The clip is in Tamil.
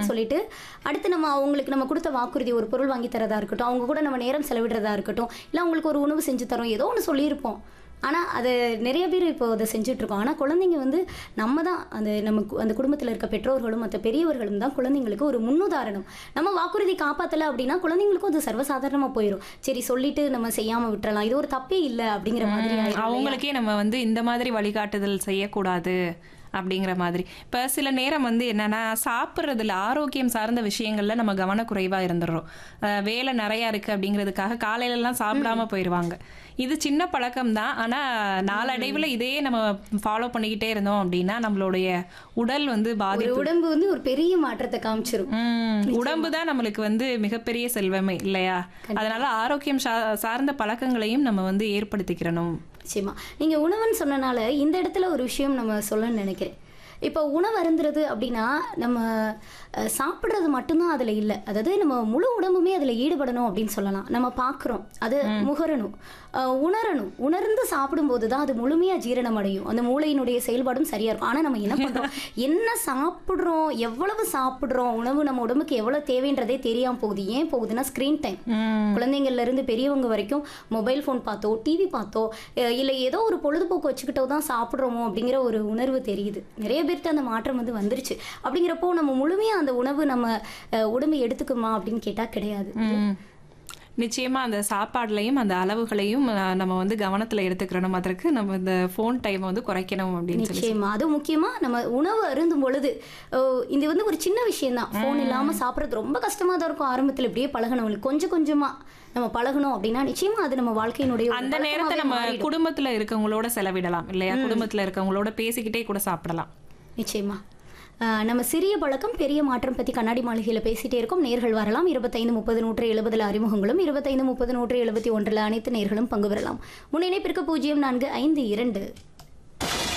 சொல்லிட்டு அடுத்து நம்ம அவங்களுக்கு நம்ம கொடுத்த வாக்குறுதி ஒரு பொருள் வாங்கி தரதா இருக்கட்டும் அவங்க கூட நம்ம நேரம் செலவிடுறதா இருக்கட்டும் இல்லை அவங்களுக்கு ஒரு உணவு செஞ்சு தரோம் ஏதோ ஒன்று சொல்லியிருப்போம் ஆனால் அது நிறைய பேர் இப்போ அதை செஞ்சுட்டு இருக்கோம் ஆனால் குழந்தைங்க வந்து நம்ம தான் அந்த நம்ம கு- அந்த குடும்பத்தில் இருக்க பெற்றோர்களும் மற்ற பெரியவர்களும் தான் குழந்தைங்களுக்கு ஒரு முன்னுதாரணம் நம்ம வாக்குறுதி காப்பாற்றலை அப்படின்னா குழந்தைங்களுக்கும் அது சர்வசாதாரணமாக போயிடும் சரி சொல்லிட்டு நம்ம செய்யாமல் விட்டுறலாம் இது ஒரு தப்பே இல்லை அப்படிங்கிற மாதிரி ஆயிடும் இல்லையா? அவங்களுக்கே நம்ம வந்து இந்த மாதிரி வழிகாட்டுதல் செய்யக்கூடாது அப்படிங்கிற மாதிரி இப்போ சில நேரம் வந்து என்னன்னா சாப்பிட்றதுல ஆரோக்கியம் சார்ந்த விஷயங்கள்ல நம்ம கவனக்குறைவா இருந்துடுறோம் அஹ் வேலை நிறைய இருக்கு அப்படிங்கிறதுக்காக காலையில எல்லாம் சாப்பிடாம போயிடுவாங்க இது சின்ன பழக்கம் தான் ஆனா நாளடைவுல இதே நம்ம ஃபாலோ பண்ணிக்கிட்டே இருந்தோம் அப்படின்னா நம்மளுடைய உடல் வந்து ஒரு பாதிப்பு உடம்பு வந்து ஒரு பெரிய மாற்றத்தை காமிச்சிரும் உம் உடம்பு தான் நம்மளுக்கு வந்து மிகப்பெரிய செல்வமே இல்லையா அதனால ஆரோக்கியம் சா- சார்ந்த பழக்கங்களையும் நம்ம வந்து ஏற்படுத்திக்கிறணும் நிச்சயமா நீங்க உணவுன்னு சொன்னனால இந்த இடத்துல ஒரு விஷயம் நம்ம சொல்லணும்னு நினைக்கிறேன் இப்போ உணவு அருந்துறது அப்படின்னா நம்ம அஹ், சாப்பிட்றது மட்டும்தான் அதில் இல்லை அதாவது நம்ம முழு உடம்புமே அதில் ஈடுபடணும் அப்படின்னு சொல்லலாம் நம்ம பார்க்குறோம் அது முகரணும் அஹ், உணரணும் உணர்ந்து சாப்பிடும்போது தான் அது முழுமையாக ஜீரணம் அடையும் அந்த மூளையினுடைய செயல்பாடும் சரியாக இருக்கும் ஆனால் நம்ம என்ன பண்ணுறோம் என்ன சாப்பிட்றோம் எவ்வளவு சாப்பிட்றோம் உணவு நம்ம உடம்புக்கு எவ்வளோ தேவைன்றதே தெரியாமல் போகுது ஏன் போகுதுன்னா ஸ்க்ரீன் டைம் உம் குழந்தைங்கள்ல இருந்து பெரியவங்க வரைக்கும் மொபைல் ஃபோன் பார்த்தோ டிவி பார்த்தோ அஹ் இல்லை ஏதோ ஒரு பொழுதுபோக்கு வச்சுக்கிட்டோ தான் சாப்பிட்றோமோ அப்படிங்கிற ஒரு உணர்வு தெரியுது நிறைய பேர்கிட்ட அந்த மாற்றம் வந்து வந்துருச்சு அப்படிங்கிறப்போ நம்ம முழுமையாக அந்த உணவு நம்ம அஹ், உடம்பு எடுத்துக்குமா அப்படின்னு கேட்டால் கிடையாது ம். நிச்சயமா அந்த சாப்பாடுலையும் அந்த அளவுகளையும் அஹ், நம்ம வந்து கவனத்துல எடுத்துக்கிறணும் அதற்கு நம்ம இந்த ஃபோன் டைமை வந்து குறைக்கணும் அப்படின்னு சொல்லி நிச்சயமா அது முக்கியமா நம்ம உணவு அருந்தும் பொழுது அஹ், இது வந்து ஒரு சின்ன விஷயம் தான் ஃபோன் இல்லாம சாப்பிட்றது ரொம்ப கஷ்டமா தான் இருக்கும் ஆரம்பத்துல இப்படியே பழகணவங்களுக்கு கொஞ்சம் கொஞ்சமா நம்ம பழகணும் அப்படின்னா நிச்சயமா அது நம்ம வாழ்க்கையினுடைய ஒரு அந்த நேரத்தை பழக்கமாவே நம்ம மாறிடும். குடும்பத்துல இருக்கவங்களோட செலவிடலாம் இல்லையா குடும்பத்துல இருக்கவங்களோட பேசிக்கிட்டே கூட சாப்பிடலாம் நிச்சயமா ஆஹ் நம்ம சிறிய பழக்கம் பெரிய மாற்றம் பற்றி கண்ணாடி மாளிகையில் பேசிட்டே இருக்கோம் நேர்கள் வரலாம் இருபத்தைந்து முப்பது நூற்று எழுபதில் அறிமுகங்களும் இருபத்தைந்து முப்பது நூற்று எழுபத்தி ஒன்றில் அனைத்து நேர்களும் பங்கு பெறலாம் முன்னிணைப்பிற்கு பூஜ்ஜியம் நான்கு ஐந்து இரண்டு